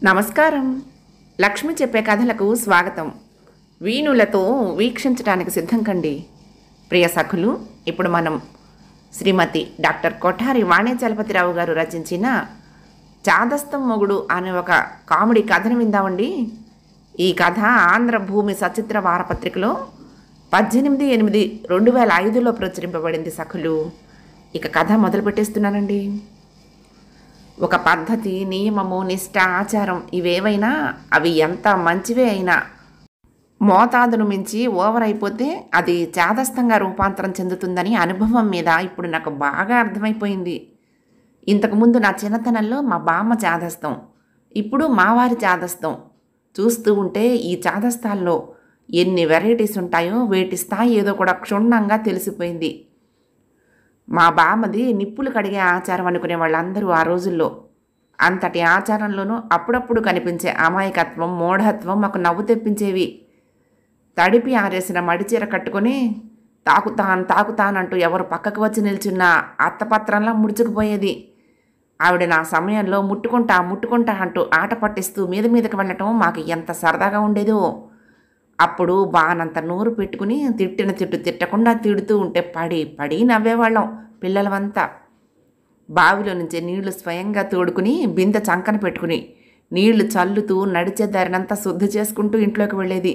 నమస్కారం లక్ష్మి చెప్పే కథలకు స్వాగతం వీణులతో వీక్షించడానికి సిద్ధం కండి ప్రియ సఖులు ఇప్పుడు మనం శ్రీమతి డాక్టర్ కొఠారి వాణిజ్యలపతిరావు గారు రచించిన చాదస్తం మొగుడు అనే ఒక కామెడీ కథను విందామండి ఈ కథ ఆంధ్రభూమి సచిత్ర వారపత్రికలో పద్దెనిమిది ఎనిమిది రెండు వేల ఐదులో ప్రచురింపబడింది సఖులు ఇక కథ మొదలు పెట్టేస్తున్నానండి ఒక పద్ధతి నియమము నిష్ట ఆచారం ఇవేవైనా అవి ఎంత మంచివే అయినా మోతాదును మించి ఓవర్ అయిపోతే అది చాదస్తంగా రూపాంతరం చెందుతుందని అనుభవం మీద ఇప్పుడు నాకు బాగా అర్థమైపోయింది ఇంతకుముందు నా చిన్నతనంలో మా బామ్మ చాదస్తం ఇప్పుడు మావారి చాదస్తం చూస్తూ ఉంటే ఈ చాదస్తాల్లో ఎన్ని వెరైటీస్ ఉంటాయో వేటి స్థాయి ఏదో కూడా క్షుణ్ణంగా తెలిసిపోయింది మా బామ్మది నిప్పులు కడిగే ఆచారం అనుకునే వాళ్ళందరూ ఆ రోజుల్లో అంతటి ఆచారంలోనూ అప్పుడప్పుడు కనిపించే అమాయకత్వం మూఢత్వం మాకు నవ్వు తెప్పించేవి తడిపి ఆరేసిన మడిచీర కట్టుకొని తాకుతాన్ తాకుతానంటూ ఎవరు పక్కకు వచ్చి నిల్చున్నా అత్తపత్రంలా ముడుచుకుపోయేది ఆవిడ నా సమయంలో ముట్టుకుంటా ముట్టుకుంటా అంటూ ఆట పట్టిస్తూ మీద మీదకి వెళ్ళటం మాకు ఎంత సరదాగా ఉండేదో అప్పుడు బానంత నోరు పెట్టుకుని తిట్టిన తిట్టు తిట్టకుండా తిడుతూ ఉంటే పడి పడి నవ్వేవాళ్ళం పిల్లలమంతా బావిలో నుంచి నీళ్లు స్వయంగా తోడుకుని బిందె చంకన పెట్టుకుని నీళ్లు చల్లుతూ నడిచే దారినంతా శుద్ధి చేసుకుంటూ ఇంట్లోకి వెళ్ళేది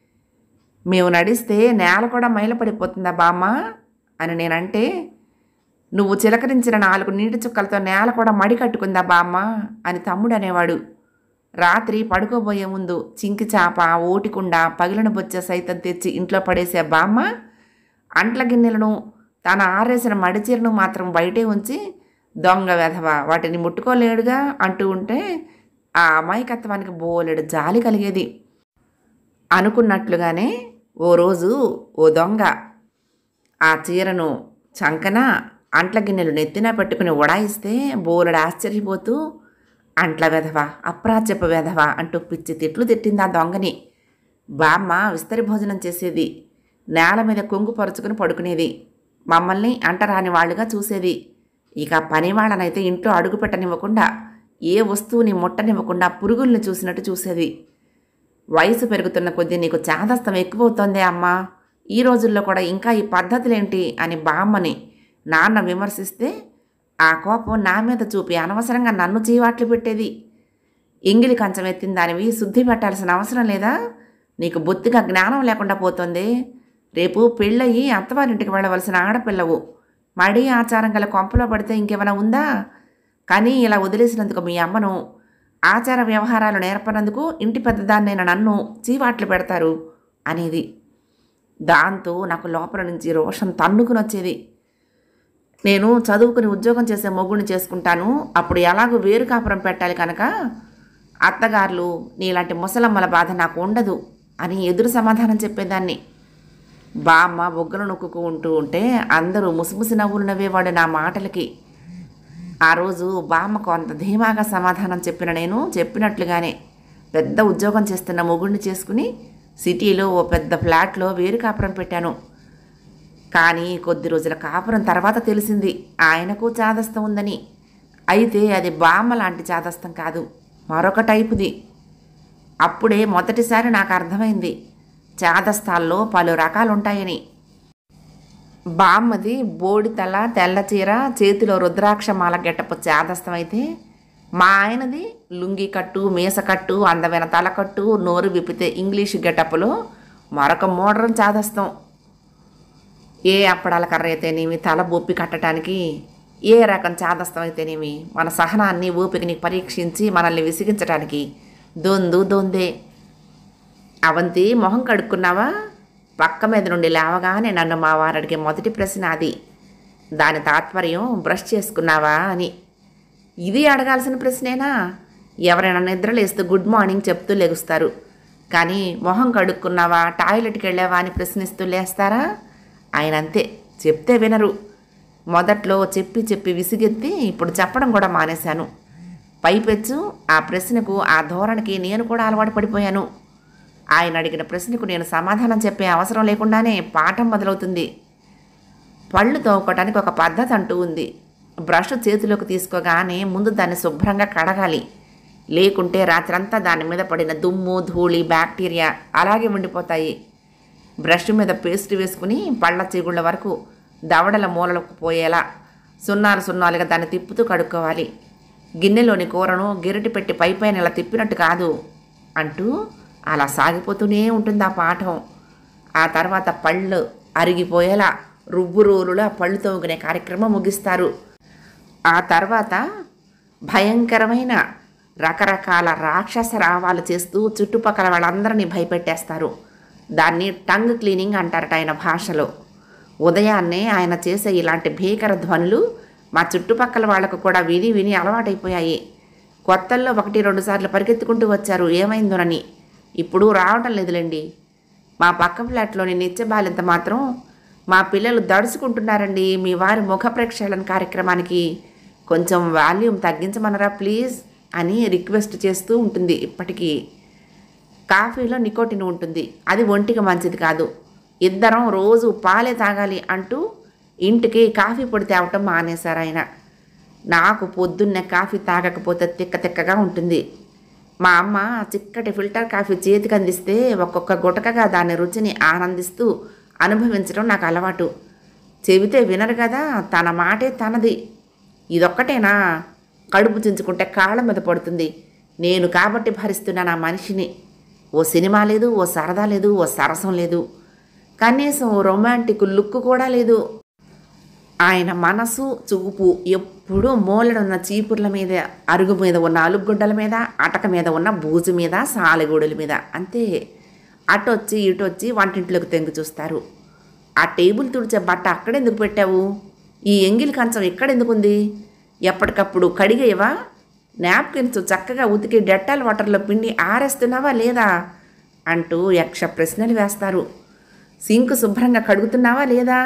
మేము నడిస్తే నేల కూడా మైలపడిపోతుందా బామ్మ అని నేనంటే నువ్వు చిలకరించిన నాలుగు నీటి చుక్కలతో నేల కూడా మడి కట్టుకుందా బామ్మ అని తమ్ముడు అనేవాడు రాత్రి పడుకోబోయే ముందు చింకి చాప ఓటికుండ పగిలిన బొచ్చ సైతం తెచ్చి ఇంట్లో పడేసే బామ్మ అంట్ల గిన్నెలను తన ఆరేసిన మడిచీరను మాత్రం బయటే ఉంచి దొంగ వెధవ వాటిని ముట్టుకోలేడుగా అంటూ ఉంటే ఆ అమాయకత్వానికి బోలెడు జాలి కలిగేది అనుకున్నట్లుగానే ఓ రోజు ఓ దొంగ ఆ చీరను చంకన అంట్ల గిన్నెలు నెత్తిన పెట్టుకుని ఉడాయిస్తే బోలెడు ఆశ్చర్యపోతూ అంట్ల వెధవ అప్రాచ్యపు వెధవ అంటూ పిచ్చి తిట్లు తిట్టింది ఆ దొంగని బామ్మ విస్తరి భోజనం చేసేది నేల మీద కొంగు పరుచుకుని పడుకునేది మమ్మల్ని అంటరాని వాళ్ళుగా చూసేది ఇక పని వాళ్ళనైతే ఇంట్లో అడుగు పెట్టనివ్వకుండా ఏ వస్తువుని ముట్టనివ్వకుండా పురుగుల్ని చూసినట్టు చూసేది వయసు పెరుగుతున్న కొద్దీ నీకు చాదస్తం ఎక్కువవుతోందే అమ్మా ఈ రోజుల్లో కూడా ఇంకా ఈ పద్ధతులేంటి అని బామ్మని నాన్న విమర్శిస్తే ఆ కోపం నా మీద చూపి అనవసరంగా నన్ను చీవాట్లు పెట్టేది ఎంగిలి కంచం ఎత్తిన దానివి శుద్ధి పెట్టాల్సిన అవసరం లేదా నీకు బొత్తిగా జ్ఞానం లేకుండా పోతుంది రేపు పెళ్ళయి అత్తవారింటికి వెళ్ళవలసిన ఆడపిల్లవు మడి ఆచారం గల కొంపలో పడితే ఇంకేమైనా ఉందా కానీ ఇలా వదిలేసినందుకు మీ అమ్మను ఆచార వ్యవహారాలు నేర్పనందుకు ఇంటి పెద్దదాన్నైన నన్ను చీవాట్లు పెడతారు అనేది దాంతో నాకు లోపల నుంచి రోషం తన్నుకుని వచ్చేది నేను చదువుకుని ఉద్యోగం చేసే మొగ్గుని చేసుకుంటాను అప్పుడు ఎలాగో వేరు కాపురం పెట్టాలి కనుక అత్తగారులు నీలాంటి ముసలమ్మల బాధ నాకు ఉండదు అని ఎదురు సమాధానం చెప్పేదాన్ని బామ్మ బొగ్గలు నొక్కుకు ఉంటూ ఉంటే అందరూ ముసిముసి నవ్వులు నవ్వేవాడు నా మాటలకి ఆ రోజు బామ్మ కొంత ధీమాగా సమాధానం చెప్పిన నేను చెప్పినట్లుగానే పెద్ద ఉద్యోగం చేస్తున్న మొగుడిని చేసుకుని సిటీలో ఓ పెద్ద ఫ్లాట్లో వేరు కాపురం పెట్టాను కానీ కొద్ది రోజుల కాపురం తర్వాత తెలిసింది ఆయనకు చాదస్తం ఉందని అయితే అది బామ్మ లాంటి చాదస్తం కాదు మరొక టైపుది అప్పుడే మొదటిసారి నాకు అర్థమైంది చాదస్తాల్లో పలు రకాలుంటాయని బామ్మది బోడితల తెల్ల చీర చేతిలో రుద్రాక్షమాల గెట్టపు చాదస్తం అయితే మా ఆయనది లుంగి కట్టు మీస కట్టు అందమైన తలకట్టు నోరు విప్పితే ఇంగ్లీష్ గెటప్లో మరొక మోడ్రన్ చాదస్తం ఏ అప్పడాల కర్ర అయితేనేమి తల బొప్పి కట్టడానికి ఏ రకం చాదస్తం అయితేనేమి మన సహనాన్ని ఊపిరిని పరీక్షించి మనల్ని విసిగించడానికి దొందు దొందే అవంతి మొహం కడుక్కున్నావా పక్క మీద నుండి లేవగానే నన్ను మా వారు అడిగే మొదటి ప్రశ్న అది దాని తాత్పర్యం బ్రష్ చేసుకున్నావా అని ఇది అడగాల్సిన ప్రశ్నేనా ఎవరైనా నిద్రలేస్తూ గుడ్ మార్నింగ్ చెప్తూ లెగుస్తారు కానీ మొహం కడుక్కున్నావా టాయిలెట్కి వెళ్ళావా అని ప్రశ్నిస్తూ లేస్తారా ఆయన అంతే చెప్తే వినరు మొదట్లో చెప్పి చెప్పి విసిగెత్తి ఇప్పుడు చెప్పడం కూడా మానేశాను పైపెచ్చు ఆ ప్రశ్నకు ఆ ధోరణికి నేను కూడా అలవాటు పడిపోయాను ఆయన అడిగిన ప్రశ్నకు నేను సమాధానం చెప్పే అవసరం లేకుండానే పాఠం మొదలవుతుంది పళ్ళు తోముకోవటానికి ఒక పద్ధతి అంటూ ఉంది బ్రష్ చేతిలోకి తీసుకోగానే ముందు దాన్ని శుభ్రంగా కడగాలి లేకుంటే రాత్రంతా దాని మీద పడిన దుమ్ము ధూళి బ్యాక్టీరియా అలాగే ఉండిపోతాయి బ్రష్ మీద పేస్ట్ వేసుకుని పళ్ళ చీగుళ్ళ వరకు దవడల మూలలకు పోయేలా సున్నాలు సున్నాలుగా దాన్ని తిప్పుతూ కడుక్కోవాలి గిన్నెలోని కూరను గిరిటి పెట్టి పైపైన ఇలా తిప్పినట్టు కాదు అంటూ అలా సాగిపోతూనే ఉంటుంది ఆ పాఠం ఆ తర్వాత పళ్ళు అరిగిపోయేలా రుబ్బు రోలులా పళ్ళు తోగునే కార్యక్రమం ముగిస్తారు ఆ తర్వాత భయంకరమైన రకరకాల రాక్షస రావాలు చేస్తూ చుట్టుపక్కల వాళ్ళందరినీ భయపెట్టేస్తారు దాన్ని టంగ్ క్లీనింగ్ అంటారట ఆయన భాషలో ఉదయాన్నే ఆయన చేసే ఇలాంటి భీకర ధ్వనులు మా చుట్టుపక్కల వాళ్ళకు కూడా విని విని అలవాటైపోయాయి కొత్తల్లో ఒకటి రెండు సార్లు పరిగెత్తుకుంటూ వచ్చారు ఏమైందోనని ఇప్పుడు రావటం లేదులేండి మా పక్క ఫ్లాట్లోని నిత్య బాలింత మాత్రం మా పిల్లలు దడుచుకుంటున్నారండి మీ వారి ముఖ ప్రక్షాళన కార్యక్రమానికి కొంచెం వాల్యూమ్ తగ్గించమనరా ప్లీజ్ అని రిక్వెస్ట్ చేస్తూ ఉంటుంది ఇప్పటికీ కాఫీలో నికోటిన్ ఉంటుంది అది ఒంటికి మంచిది కాదు ఇద్దరం రోజు పాలే తాగాలి అంటూ ఇంటికి కాఫీ పొడి తేవటం మానేశారు ఆయన నాకు పొద్దున్నే కాఫీ తాగకపోతే తిక్క తిక్కగా ఉంటుంది మా అమ్మ చిక్కటి ఫిల్టర్ కాఫీ చేతికి అందిస్తే ఒక్కొక్క గుటకగా దాని రుచిని ఆనందిస్తూ అనుభవించడం నాకు అలవాటు చెబితే వినరు కదా తన మాటే తనది ఇదొక్కటేనా కడుపు చించుకుంటే కాళ్ళ మీద పడుతుంది నేను కాబట్టి భరిస్తున్నాను ఆ మనిషిని ఓ సినిమా లేదు ఓ సరదా లేదు ఓ సరసం లేదు కనీసం ఓ రొమాంటిక్ లుక్ కూడా లేదు ఆయన మనసు చూపు ఎప్పుడూ మూలనున్న చీపుర్ల మీద అరుగు మీద ఉన్న అలుగుడ్డల మీద అటక మీద ఉన్న బూజు మీద సాలెగూడుల మీద అంతే అటొచ్చి ఇటొచ్చి వంటింట్లోకి తెంగి చూస్తారు ఆ టేబుల్ తుడిచే బట్ట అక్కడెందుకు పెట్టావు ఈ ఎంగిలి కంచం ఎక్కడెందుకుంది ఎప్పటికప్పుడు కడిగేవా నాప్కిన్స్ చక్కగా ఉతికి డెట్టాల్ వాటర్లో పిండి ఆరేస్తున్నావా లేదా అంటూ యక్ష ప్రశ్నలు వేస్తారు సింకు శుభ్రంగా కడుగుతున్నావా లేదా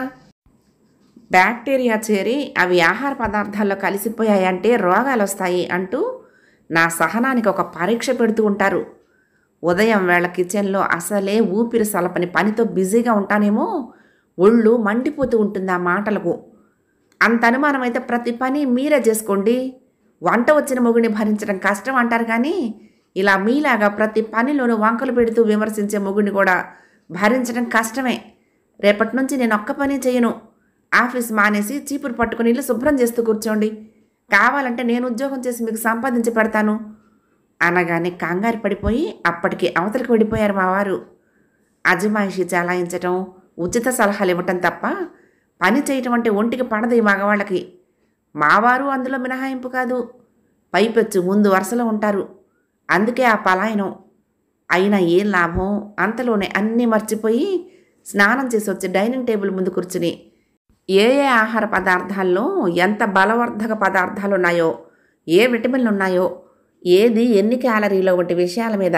బ్యాక్టీరియా చేరి అవి ఆహార పదార్థాల్లో కలిసిపోయాయంటే రోగాలు వస్తాయి అంటూ నా సహనానికి ఒక పరీక్ష పెడుతూ ఉంటారు ఉదయం వేళ కిచెన్లో అసలే ఊపిరి సలపని పనితో బిజీగా ఉంటానేమో ఒళ్ళు మండిపోతూ ఉంటుంది ఆ మాటలకు అంత అనుమానం అయితే ప్రతి పని మీరే చేసుకోండి వంట వచ్చిన మొగుడిని భరించడం కష్టం అంటారు కానీ ఇలా మీలాగా ప్రతి పనిలోనూ వంకలు పెడుతూ విమర్శించే మొగుడిని కూడా భరించడం కష్టమే రేపటి నుంచి నేను ఒక్క పని చేయను ఆఫీస్ మానేసి చీపురు పట్టుకుని ఇల్లు శుభ్రం చేస్తూ కూర్చోండి కావాలంటే నేను ఉద్యోగం చేసి మీకు సంపాదించి పెడతాను అనగానే కంగారు పడిపోయి అప్పటికి అవతలికి వెళ్ళిపోయారు మా వారు అజమాయిషి చలాయించటం ఉచిత సలహాలు ఇవ్వటం తప్ప పని చేయటం అంటే ఒంటికి పడదు ఈ మగవాళ్ళకి మావారు అందులో మినహాయింపు కాదు పైపెచ్చు ముందు వరుసలో ఉంటారు అందుకే ఆ పలాయనం అయినా ఏం లాభం అంతలోనే అన్నీ మర్చిపోయి స్నానం చేసి వచ్చి డైనింగ్ టేబుల్ ముందు కూర్చుని ఏ ఏ ఆహార పదార్థాల్లో ఎంత బలవర్ధక పదార్థాలు ఉన్నాయో ఏ విటమిన్లు ఉన్నాయో ఏది ఎన్ని క్యాలరీలో వంటి విషయాల మీద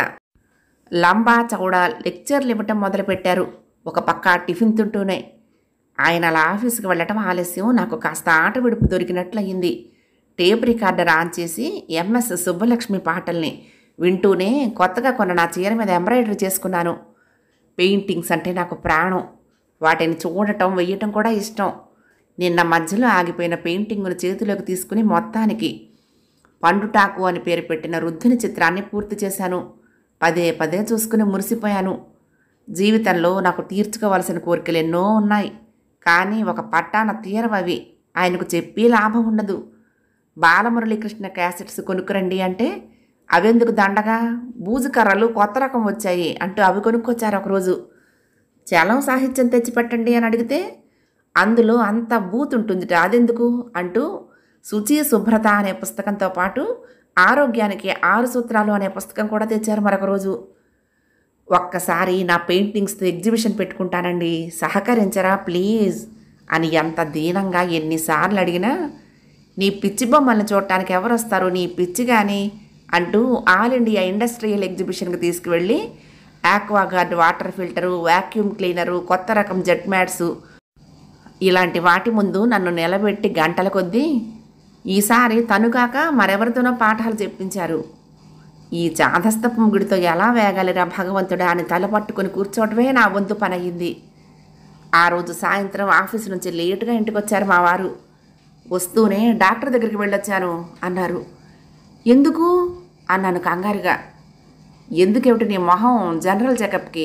లంబా చౌడా లెక్చర్లు ఇవ్వటం మొదలుపెట్టారు ఒక పక్క టిఫిన్ తింటూనే ఆయన అలా ఆఫీస్కి వెళ్ళటం ఆలస్యం నాకు కాస్త ఆట విడుపు దొరికినట్లయింది టేప్ రికార్డర్ ఆన్ చేసి ఎంఎస్ సుబ్బలక్ష్మి పాటల్ని వింటూనే కొత్తగా కొన్న నా చీర మీద ఎంబ్రాయిడరీ చేసుకున్నాను పెయింటింగ్స్ అంటే నాకు ప్రాణం వాటిని చూడటం వెయ్యటం కూడా ఇష్టం నిన్న మధ్యలో ఆగిపోయిన పెయింటింగ్ను చేతిలోకి తీసుకుని మొత్తానికి పండుటాకు అని పేరు పెట్టిన రుద్ధిని చిత్రాన్ని పూర్తి చేశాను పదే పదే చూసుకుని మురిసిపోయాను జీవితంలో నాకు తీర్చుకోవాల్సిన కోరికలు ఎన్నో ఉన్నాయి కానీ ఒక పట్టాన తీరవవి ఆయనకు చెప్పి లాభం ఉండదు బాలమురళీకృష్ణ క్యాసెట్స్ కొనుక్కురండి అంటే అవెందుకు దండగా బూజు కర్రలు కొత్త రకం వచ్చాయి అంటూ అవి కొనుక్కొచ్చారు ఒకరోజు చలం సాహిత్యం తెచ్చిపెట్టండి అని అడిగితే అందులో అంత బూత్ ఉంటుందిట అదెందుకు అంటూ శుచి శుభ్రత అనే పుస్తకంతో పాటు ఆరోగ్యానికి ఆరు సూత్రాలు అనే పుస్తకం కూడా తెచ్చారు మరొక రోజు ఒక్కసారి నా పెయింటింగ్స్తో ఎగ్జిబిషన్ పెట్టుకుంటానండి సహకరించరా ప్లీజ్ అని ఎంత దీనంగా ఎన్నిసార్లు అడిగినా నీ పిచ్చి బొమ్మల్ని చూడటానికి ఎవరు వస్తారు నీ పిచ్చి కానీ అంటూ ఆల్ ఇండియా ఇండస్ట్రియల్ ఎగ్జిబిషన్కి తీసుకువెళ్ళి Aquaguard water filter vacuum cleaner కొత్త రకం జెట్ మ్యాట్సు ఇలాంటి వాటి ముందు నన్ను నిలబెట్టి గంటల కొద్దీ ఈసారి తనుగాక మరెవరితోనో పాఠాలు చెప్పించారు ఈ చాదస్తపు ముగుడితో ఎలా వేగాలిరా భగవంతుడా అని తల పట్టుకొని కూర్చోవటమే నా వంతు పనయ్యింది ఆ రోజు సాయంత్రం ఆఫీస్ నుంచి లేటుగా ఇంటికి వచ్చారు మా వారు వస్తూనే డాక్టర్ దగ్గరికి వెళ్ళొచ్చాను అన్నారు ఎందుకు అన్నాను కంగారుగా ఎందుకేమిటి నీ మొహం జనరల్ చెకప్కి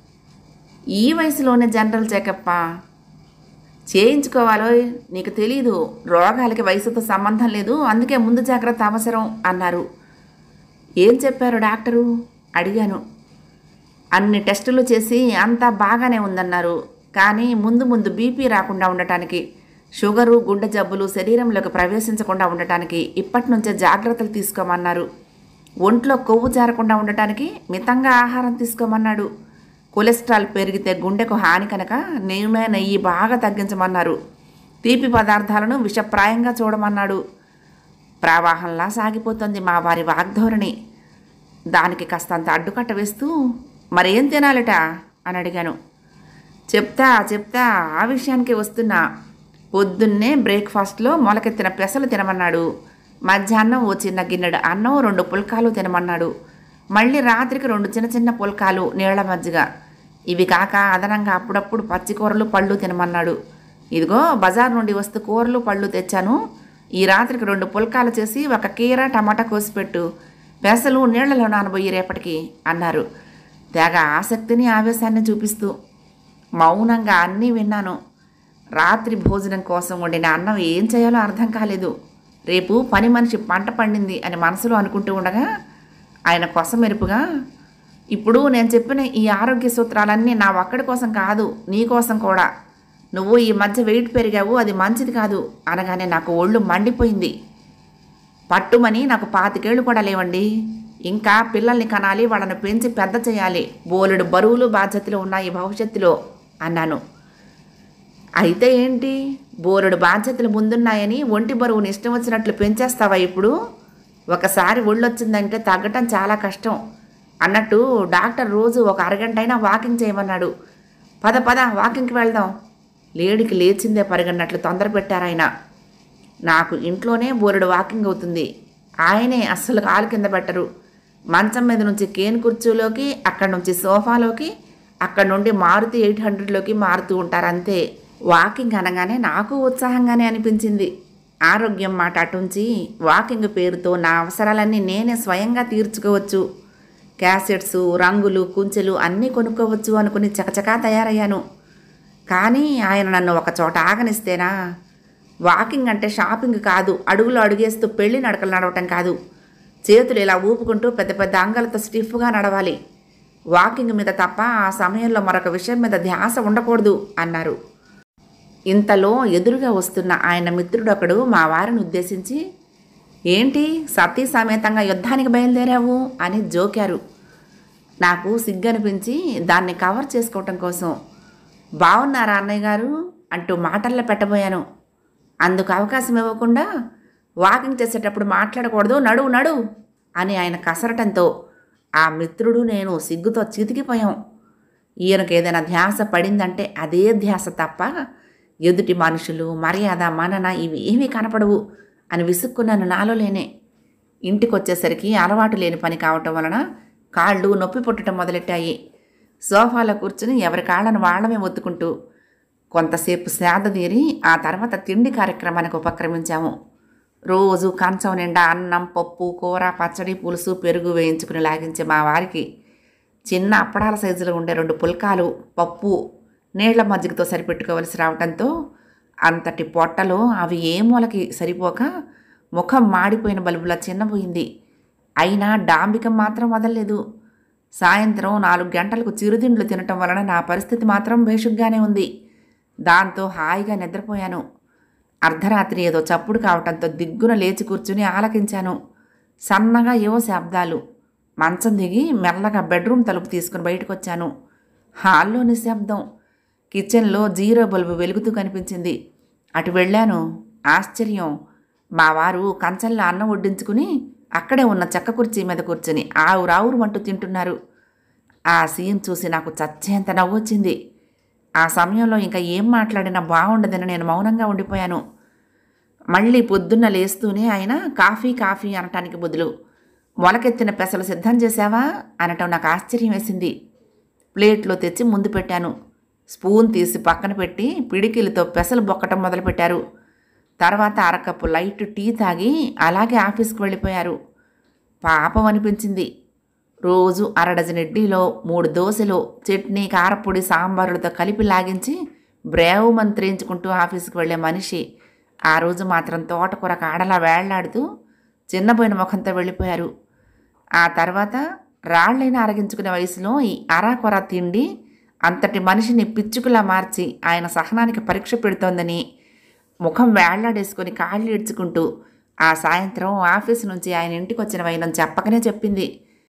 ఈ వయసులోనే జనరల్ చెకప్పా చేయించుకోవాలో నీకు తెలీదు రోగాలకి వయసుతో సంబంధం లేదు అందుకే ముందు జాగ్రత్త అవసరం అన్నారు ఏం చెప్పారు డాక్టరు అడిగాను అన్ని టెస్టులు చేసి అంతా బాగానే ఉందన్నారు కానీ ముందు ముందు బీపీ రాకుండా ఉండటానికి షుగరు గుండె జబ్బులు శరీరంలోకి ప్రవేశించకుండా ఉండటానికి ఇప్పటి నుంచే జాగ్రత్తలు తీసుకోమన్నారు ఒంట్లో కొవ్వు చేరకుండా ఉండటానికి మితంగా ఆహారం తీసుకోమన్నాడు కొలెస్ట్రాల్ పెరిగితే గుండెకు హాని కనుక నూనె నెయ్యి బాగా తగ్గించమన్నారు తీపి పదార్థాలను విషప్రాయంగా చూడమన్నాడు ప్రవాహంలా సాగిపోతుంది మా వారి వాగ్ధోరణి దానికి కాస్తంత అడ్డుకట్ట వేస్తూ మరేం తినాలట అని అడిగాను చెప్తా చెప్తా ఆ విషయానికి వస్తున్నా పొద్దున్నే బ్రేక్ఫాస్ట్లో మొలకెత్తిన పెసలు తినమన్నాడు మధ్యాహ్నం ఓ చిన్న గిన్నెడు అన్నం రెండు పుల్కాలు తినమన్నాడు మళ్ళీ రాత్రికి రెండు చిన్న చిన్న పుల్కాలు నీళ్ల మజ్జిగ ఇవి కాక అదనంగా అప్పుడప్పుడు పచ్చి కూరలు పళ్ళు తినమన్నాడు ఇదిగో బజార్ నుండి వస్తూ కూరలు పళ్ళు తెచ్చాను ఈ రాత్రికి రెండు పుల్కాలు చేసి ఒక కీర టమాటా కోసి పెట్టు పెసలు నీళ్లలో నానబోయి రేపటికి అన్నారు తెగ ఆసక్తిని ఆవేశాన్ని చూపిస్తూ మౌనంగా అన్నీ విన్నాను రాత్రి భోజనం కోసం వండిన అన్నం ఏం చేయాలో అర్థం కాలేదు రేపు పని మనిషి పంట పండింది అని మనసులో అనుకుంటూ ఉండగా ఆయన కొసమెరుపుగా ఇప్పుడు నేను చెప్పిన ఈ ఆరోగ్య సూత్రాలన్నీ నా ఒక్కడి కోసం కాదు నీ కోసం కూడా నువ్వు ఈ మధ్య వెయిట్ పెరిగావు అది మంచిది కాదు అనగానే నాకు ఒళ్ళు మండిపోయింది పట్టుమని నాకు పాతికేళ్ళు కూడా లేవండి ఇంకా పిల్లల్ని కనాలి వాళ్ళని పెంచి పెద్ద చేయాలి బోలెడు బరువులు బాధ్యతలు ఉన్నాయి భవిష్యత్తులో అన్నాను అయితే ఏంటి బోలెడు బాధ్యతలు ముందున్నాయని ఒంటి బరువుని ఇష్టం వచ్చినట్లు పెంచేస్తావా ఇప్పుడు ఒకసారి ఒళ్ళొచ్చిందంటే తగ్గటం చాలా కష్టం అన్నట్టు డాక్టర్ రోజు ఒక అరగంటైనా వాకింగ్ చేయమన్నాడు పద పద వాకింగ్కి వెళ్దాం లేడికి లేచిందే పరిగన్నట్లు తొందర పెట్టారాయన నాకు ఇంట్లోనే బోరెడు వాకింగ్ అవుతుంది ఆయనే అస్సలు కాలు కింద పెట్టరు మంచం మీద నుంచి కేన్ కుర్చీలోకి అక్కడ నుంచి సోఫాలోకి అక్కడ నుండి మారుతి ఎయిట్ హండ్రెడ్లోకి మారుతూ ఉంటారు అంతే వాకింగ్ అనగానే నాకు ఉత్సాహంగానే అనిపించింది ఆరోగ్యం మాట అటుంచి వాకింగ్ పేరుతో నా అవసరాలన్నీ నేనే స్వయంగా తీర్చుకోవచ్చు క్యాసెట్స్ రంగులు కుంచెలు అన్నీ కొనుక్కోవచ్చు అనుకుని చకచకా తయారయ్యాను కానీ ఆయన నన్ను ఒక చోట ఆగనిస్తేనా వాకింగ్ అంటే షాపింగ్ కాదు అడుగులు అడుగేస్తూ పెళ్లి నడకలు నడవటం కాదు చేతులు ఇలా ఊపుకుంటూ పెద్ద పెద్ద అంగలతో స్టిఫ్గా నడవాలి వాకింగ్ మీద తప్ప ఆ సమయంలో మరొక విషయం మీద ధ్యాస ఉండకూడదు అన్నారు ఇంతలో ఎదురుగా వస్తున్న ఆయన మిత్రుడొకడు మా వారిని ఉద్దేశించి ఏంటి సతీ సమేతంగా యుద్ధానికి బయలుదేరావు అని జోకారు నాకు సిగ్గనిపించి దాన్ని కవర్ చేసుకోవటం కోసం బాగున్నారా అన్నయ్య గారు అంటూ మాటల్లో పెట్టబోయాను అందుకు అవకాశం ఇవ్వకుండా వాకింగ్ చేసేటప్పుడు మాట్లాడకూడదు నడు నడు అని ఆయన కసరటంతో ఆ మిత్రుడు నేను సిగ్గుతో చితికిపోయాం ఈయనకు ఏదైనా ధ్యాస పడిందంటే అదే ధ్యాస తప్ప ఎదుటి మనుషులు మర్యాద మనన ఇవి ఏమీ కనపడవు అని విసుక్కున్నాను నాలో లేనే ఇంటికి వచ్చేసరికి అలవాటు లేని పని కావటం వలన కాళ్ళు నొప్పి పుట్టడం మొదలెట్టాయి సోఫాలో కూర్చుని ఎవరి కాళ్ళను వాళ్ళమే ఒత్తుకుంటూ కొంతసేపు సేద తీరి ఆ తర్వాత తిండి కార్యక్రమానికి ఉపక్రమించాము రోజు కంచం నిండా అన్నం పప్పు కూర పచ్చడి పులుసు పెరుగు వేయించుకుని లాగించే మా వారికి చిన్న అప్పడాల సైజులో ఉండే రెండు పుల్కాలు పప్పు నీళ్ల మజ్జిగతో సరిపెట్టుకోవలసి రావడంతో అంతటి పొట్టలో అవి ఏ మూలకి సరిపోక ముఖం మాడిపోయిన బల్బులా చిన్నపోయింది అయినా డాంబికం మాత్రం వదలలేదు సాయంత్రం నాలుగు గంటలకు చిరుతిండ్లు తినటం వలన నా పరిస్థితి మాత్రం భేషుగ్గానే ఉంది దాంతో హాయిగా నిద్రపోయాను అర్ధరాత్రి ఏదో చప్పుడు కావటంతో దిగ్గున లేచి కూర్చుని ఆలకించాను సన్నగా ఏవో శబ్దాలు మంచం దిగి మెల్లగా బెడ్రూమ్ తలుపు తీసుకుని బయటకు వచ్చాను హాల్లో నిశ్శబ్దం కిచెన్లో జీరో బల్బు వెలుగుతూ కనిపించింది అటు వెళ్ళాను ఆశ్చర్యం మా వారు కంచంలో అన్నం వడ్డించుకుని అక్కడే ఉన్న చెక్క కుర్చీ మీద కూర్చుని ఆవురావురు తింటున్నారు ఆ సీన్ చూసి నాకు చచ్చేంత నవ్వొచ్చింది ఆ సమయంలో ఇంకా ఏం మాట్లాడినా బాగుండదని నేను మౌనంగా ఉండిపోయాను మళ్ళీ పొద్దున్న లేస్తూనే ఆయన కాఫీ కాఫీ అనటానికి బదులు మొలకెత్తిన పెసలు సిద్ధం చేశావా అనటం నాకు ఆశ్చర్యం వేసింది ప్లేట్లో తెచ్చి ముందు పెట్టాను స్పూన్ తీసి పక్కన పెట్టి పిడికిలతో పెసలు బొక్కటం మొదలుపెట్టారు తర్వాత అరకప్పు లైట్ టీ తాగి అలాగే ఆఫీస్కి వెళ్ళిపోయారు పాపం అనిపించింది రోజు అరడజన్ ఇడ్లీలో మూడు దోశలు చట్నీ కారపొడి సాంబారులతో కలిపి లాగించి బ్రేవ్ మంత్రించుకుంటూ ఆఫీస్కి వెళ్ళే మనిషి ఆ రోజు మాత్రం తోటకూర కాడలా వేళ్లాడుతూ చిన్నపోయిన ముఖంతో వెళ్ళిపోయారు ఆ తర్వాత రాళ్ళైనా అరగించుకునే వయసులో ఈ అరాకొర తిండి అంతటి మనిషిని పిచ్చుకులా మార్చి ఆయన సహనానికి పరీక్ష పెడుతోందని ముఖం వేళ్లాడేసుకొని కాళ్ళు ఇడ్చుకుంటూ ఆ సాయంత్రం ఆఫీసు నుంచి ఆయన ఇంటికి వచ్చిన వైనం చెప్పకనే చెప్పింది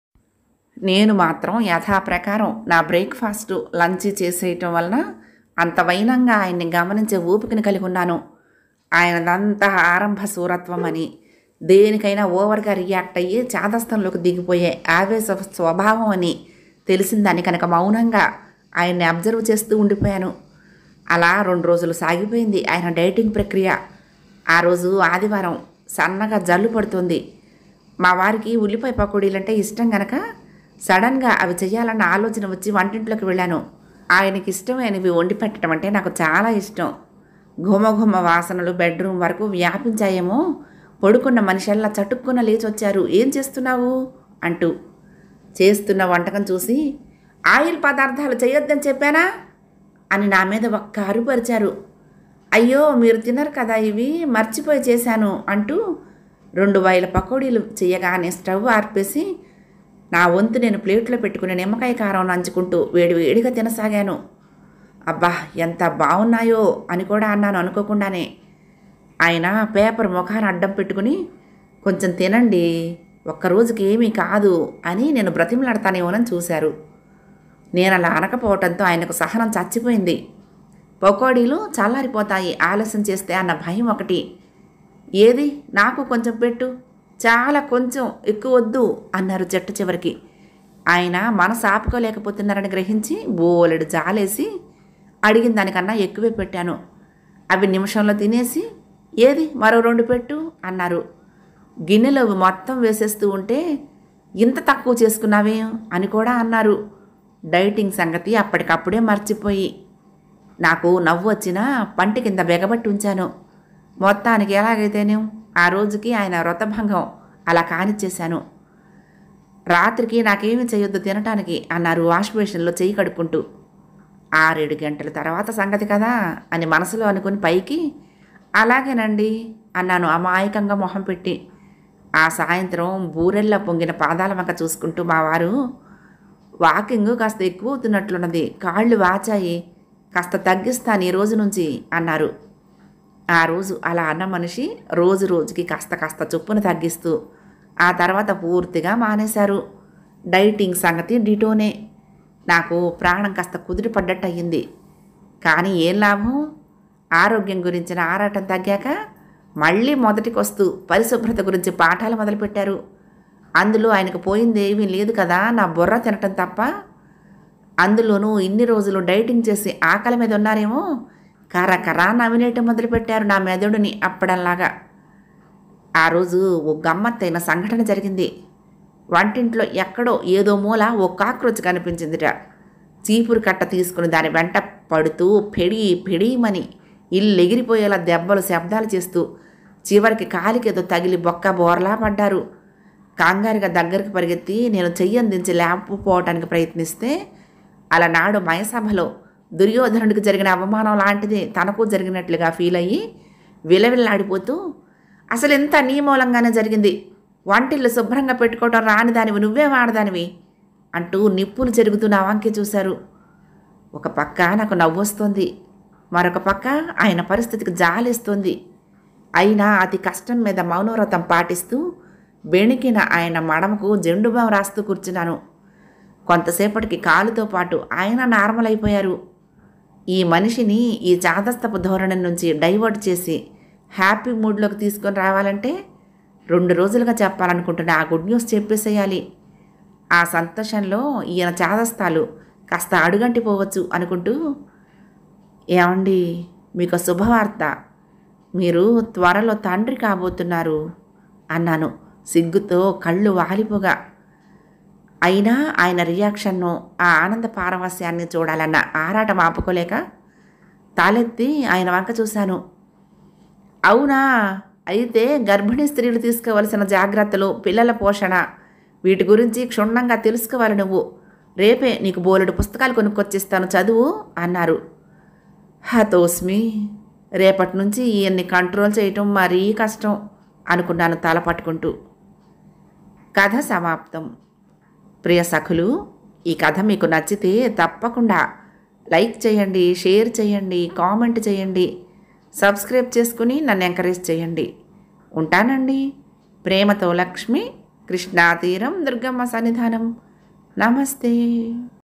నేను మాత్రం యథాప్రకారం నా బ్రేక్ఫాస్ట్ లంచ్ చేసేయటం వలన అంత వైనంగా ఆయన్ని గమనించే ఊపికని కలిగి ఉన్నాను ఆయనదంతా ఆరంభ సూరత్వం అని దేనికైనా ఓవర్గా రియాక్ట్ అయ్యి చాదస్తంలోకి దిగిపోయే ఆవేశ స్వభావం అని తెలిసిందని కనుక మౌనంగా ఆయన్ని అబ్జర్వ్ చేస్తూ ఉండిపోయాను అలా రెండు రోజులు సాగిపోయింది ఆయన డైటింగ్ ప్రక్రియ ఆ రోజు ఆదివారం సన్నగా జల్లు పడుతుంది మా వారికి ఉల్లిపాయ పకోడీలంటే ఇష్టం గనక సడన్గా అవి చేయాలన్న ఆలోచన వచ్చి వంటింట్లోకి వెళ్ళాను ఆయనకి ఇష్టమైనవి వండి పెట్టడం అంటే నాకు చాలా ఇష్టం ఘుమఘుమ వాసనలు బెడ్రూమ్ వరకు వ్యాపించాయేమో పడుకున్న మనిషల్లా చటుక్కున లేచొచ్చారు ఏం చేస్తున్నావు అంటూ చేస్తున్న వంటకం చూసి ఆయిల్ పదార్థాలు చేయొద్దని చెప్పానా అని నా మీద ఒక్క అరుపరిచారు అయ్యో మీరు తినరు కదా ఇవి మర్చిపోయి చేశాను అంటూ రెండు వైల పకోడీలు చేయగానే స్టవ్ ఆర్పేసి నా వంతు నేను ప్లేట్లో పెట్టుకుని నిమ్మకాయ కారం నంచుకుంటూ వేడి వేడిగా తినసాగాను అబ్బా ఎంత బాగున్నాయో అని కూడా అన్నాను అనుకోకుండానే ఆయన పేపర్ ముఖాన్ని అడ్డం పెట్టుకుని కొంచెం తినండి ఒక్క రోజుకి ఏమీ కాదు అని నేను బ్రతిమలాడతానేమోనని చూశారు నేను అలా అనకపోవటంతో ఆయనకు సహనం చచ్చిపోయింది పకోడీలు చల్లారిపోతాయి ఆలస్యం చేస్తే అన్న భయం ఒకటి ఏది నాకు కొంచెం పెట్టు చాలా కొంచెం ఎక్కువ వద్దు అన్నారు చెట్టు చివరికి ఆయన మనసు ఆపుకోలేకపోతున్నారని గ్రహించి బోలెడు జాలేసి అడిగిన దానికన్నా ఎక్కువే పెట్టాను అవి నిమిషంలో తినేసి ఏది మరో రెండు పెట్టు అన్నారు గిన్నెలో అవి మొత్తం వేసేస్తూ ఉంటే ఇంత తక్కువ చేసుకున్నావే అని కూడా అన్నారు డైటింగ్ సంగతి అప్పటికప్పుడే మర్చిపోయి నాకు నవ్వు వచ్చినా పంటి కింద బెగబట్టి ఉంచాను మొత్తానికి ఎలాగైతేనే ఆ రోజుకి ఆయన వ్రతభంగం అలా కానిచ్చేశాను రాత్రికి నాకేమీ చేయొద్దు తినటానికి అన్నారు వాష్ బేషన్లో చెయ్యి కడుక్కుంటూ ఆరేడు గంటల తర్వాత సంగతి కదా అని మనసులో అనుకుని పైకి అలాగేనండి అన్నాను అమాయకంగా మొహం పెట్టి ఆ సాయంత్రం బూరెల్లా పొంగిన పాదాల వంక చూసుకుంటూ మా వారు వాకింగ్ కాస్త ఎక్కువ అవుతున్నట్లున్నది కాళ్ళు వాచాయి కాస్త తగ్గిస్తాను ఈ రోజు నుంచి అన్నారు ఆ రోజు అలా అన్న మనిషి రోజు రోజుకి కాస్త కాస్త చొప్పున తగ్గిస్తూ ఆ తర్వాత పూర్తిగా మానేశారు డైటింగ్ సంగతి డిటోనే నాకు ప్రాణం కాస్త కుదిరి పడ్డట్టు అయ్యింది కానీ ఏం లాభం ఆరోగ్యం గురించిన ఆరాటం తగ్గాక మళ్ళీ మొదటికి వస్తూ పరిశుభ్రత గురించి పాఠాలు మొదలుపెట్టారు అందులో ఆయనకు పోయింది ఏమీ లేదు కదా నా బుర్ర తినటం తప్ప అందులోనూ ఇన్ని రోజులు డైటింగ్ చేసి ఆకలి మీద ఉన్నారేమో కరకరా నవ్వినేయటం మొదలుపెట్టారు నా మెదడుని అప్పడంలాగా ఆ రోజు ఓ గమ్మత్తైన సంఘటన జరిగింది వంటింట్లో ఎక్కడో ఏదో మూల ఓ కాక్రోచ్ కనిపించిందిట చీపురు కట్ట తీసుకుని దాని వెంట పడుతూ పెడి పెడీమని ఇల్లు ఎగిరిపోయేలా దెబ్బలు శబ్దాలు చేస్తూ చివరికి కాలికేదో తగిలి బొక్క బోర్లా పడ్డారు కంగారుగా దగ్గరికి పరిగెత్తి నేను చెయ్యందించి లేకపోవటానికి ప్రయత్నిస్తే అలనాడు మయసభలో దుర్యోధనుడికి జరిగిన అవమానం లాంటిది తనకు జరిగినట్లుగా ఫీల్ అయ్యి విలవిల్లాడిపోతూ అసలు ఎంత నీ మూలంగానే జరిగింది వంటిల్లు శుభ్రంగా పెట్టుకోవటం రాని దానివి నువ్వే వాడదానివి అంటూ నిప్పులు జరుగుతూ నా వంకే చూశారు ఒక పక్క నాకు నవ్వొస్తుంది మరొక పక్క ఆయన పరిస్థితికి జాలిస్తుంది అయినా అతి కష్టం మీద మౌనవ్రతం పాటిస్తూ బెణికిన ఆయన మడమకు జెండుబాం రాస్తూ కూర్చున్నాను కొంతసేపటికి కాలుతో పాటు ఆయన నార్మల్ అయిపోయారు ఈ మనిషిని ఈ చాదస్తపు ధోరణి నుంచి డైవర్ట్ చేసి హ్యాపీ మూడ్లోకి తీసుకొని రావాలంటే రెండు రోజులుగా చెప్పాలనుకుంటున్న ఆ గుడ్ న్యూస్ చెప్పేసేయాలి ఆ సంతోషంలో ఈయన చాదస్తాలు కాస్త అడుగంటిపోవచ్చు అనుకుంటూ ఏమండి మీకు శుభవార్త మీరు త్వరలో తండ్రి కాబోతున్నారు అన్నాను సిగ్గుతో కళ్ళు వాలిపోగా అయినా ఆయన రియాక్షన్ను ఆ ఆనంద పారవస్యాన్ని చూడాలన్న ఆరాటం ఆపుకోలేక తాలెత్తి ఆయన వంక చూశాను అవునా అయితే గర్భిణీ స్త్రీలు తీసుకోవలసిన జాగ్రత్తలు పిల్లల పోషణ వీటి గురించి క్షుణ్ణంగా తెలుసుకోవాలి నువ్వు రేపే నీకు బోలెడు పుస్తకాలు కొనుక్కొచ్చిస్తాను చదువు అన్నారు హతోస్మి రేపటి నుంచి ఈయన్ని కంట్రోల్ చేయటం మరీ కష్టం అనుకున్నాను తల పట్టుకుంటూ కథ సమాప్తం ప్రియ సఖులు ఈ కథ మీకు నచ్చితే తప్పకుండా లైక్ చేయండి షేర్ చేయండి కామెంట్ చేయండి సబ్స్క్రైబ్ చేసుకుని నన్ను ఎంకరేజ్ చేయండి ఉంటానండి ప్రేమతో లక్ష్మి కృష్ణా తీరం దుర్గమ్మ సన్నిధానం నమస్తే